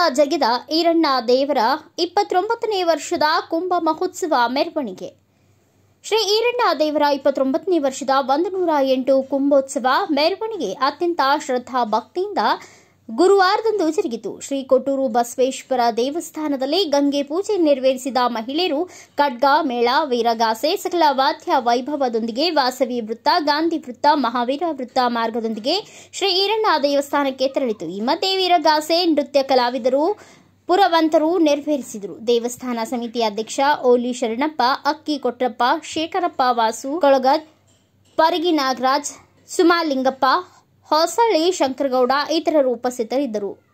ಜಗಿದ ಈರಣ್ಣ ದೇವರ ಇಪ್ಪತ್ತೊಂಬತ್ತನೇ ವರ್ಷದ ಕುಂಭ ಮಹೋತ್ಸವ ಮೆರವಣಿಗೆ ಶ್ರೀ ಈರಣ್ಣ ದೇವರ ಇಪ್ಪತ್ತೊಂಬತ್ತನೇ ವರ್ಷದ ಒಂದು ನೂರ ಎಂಟು ಕುಂಭೋತ್ಸವ ಮೆರವಣಿಗೆ ಅತ್ಯಂತ ಶ್ರದ್ಧಾ ಭಕ್ತಿಯಿಂದ ಗುರುವಾರದಂದು ಜರುಗಿತು ಶ್ರೀ ಕೊಟ್ಟೂರು ಬಸವೇಶ್ವರ ದೇವಸ್ಥಾನದಲ್ಲಿ ಗಂಗೆ ಪೂಜೆ ನೆರವೇರಿಸಿದ ಮಹಿಳೆಯರು ಖಡ್ಗ ಮೇಳ ವೀರಗಾಸೆ ಸಕಲ ವಾದ್ಯ ವೈಭವದೊಂದಿಗೆ ವಾಸವಿ ವೃತ್ತ ಗಾಂಧಿ ವೃತ್ತ ಮಹಾವೀರ ವೃತ್ತ ಮಾರ್ಗದೊಂದಿಗೆ ಶ್ರೀ ಈರಣ್ಣ ದೇವಸ್ಥಾನಕ್ಕೆ ತೆರಳಿತು ಈ ಮಧ್ಯೆ ವೀರಗಾಸೆ ನೃತ್ಯ ಕಲಾವಿದರು ಪುರವಂತರು ನೆರವೇರಿಸಿದರು ದೇವಸ್ಥಾನ ಸಮಿತಿ ಅಧ್ಯಕ್ಷ ಓಲಿ ಶರಣಪ್ಪ ಅಕ್ಕಿ ಕೊಟ್ರಪ್ಪ ಶೇಖರಪ್ಪ ವಾಸು ಕೊಳಗದ್ ಪರಿಗಿ ನಾಗರಾಜ್ ಸುಮಾಲಿಂಗಪ್ಪ ಹೊಸಳ್ಳಿ ಶಂಕರಗೌಡ ಇತರರು ಉಪಸ್ಥಿತರಿದ್ದರು